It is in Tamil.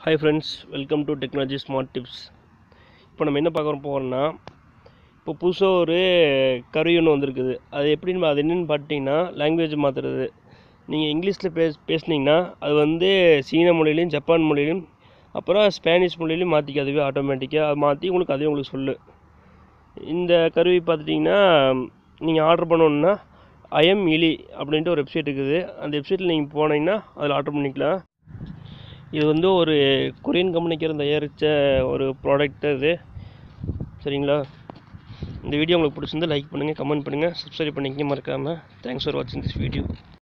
hi friends welcome to technology smart tips இப்போ நம்ம என்ன பார்க்க போகிறோம்னா இப்போ புதுசாக ஒரு கருவி ஒன்று வந்திருக்குது அது எப்படின்னு அது என்னென்னு பார்த்தீங்கன்னா லாங்குவேஜ் மாற்றுறது நீங்கள் இங்கிலீஷில் பேச பேசுனீங்கன்னா அது வந்து சீன மொழியிலையும் ஜப்பான் மொழியிலையும் அப்புறம் ஸ்பானிஷ் மொழியிலையும் மாற்றிக்க அதுவே ஆட்டோமேட்டிக்காக அது மாற்றி உங்களுக்கு அதே உங்களுக்கு சொல்லு இந்த கருவி பார்த்துட்டிங்கன்னா நீங்கள் ஆர்டர் பண்ணணுன்னா ஐஎம் இலி அப்படின்ட்டு ஒரு வெப்சைட் இருக்குது அந்த வெப்சைட்டில் நீங்கள் போனீங்கன்னா அதில் ஆர்டர் பண்ணிக்கலாம் இது வந்து ஒரு கொரியன் கம்பெனிக்கு தயாரித்த ஒரு ப்ராடக்ட் இது சரிங்களா இந்த வீடியோ உங்களுக்கு பிடிச்சிருந்தா லைக் பண்ணுங்கள் கமெண்ட் பண்ணுங்கள் சப்ஸ்கிரைப் பண்ணிக்கங்க மறக்காமல் தேங்க்ஸ் ஃபார் வாட்சிங் திஸ் வீடியோ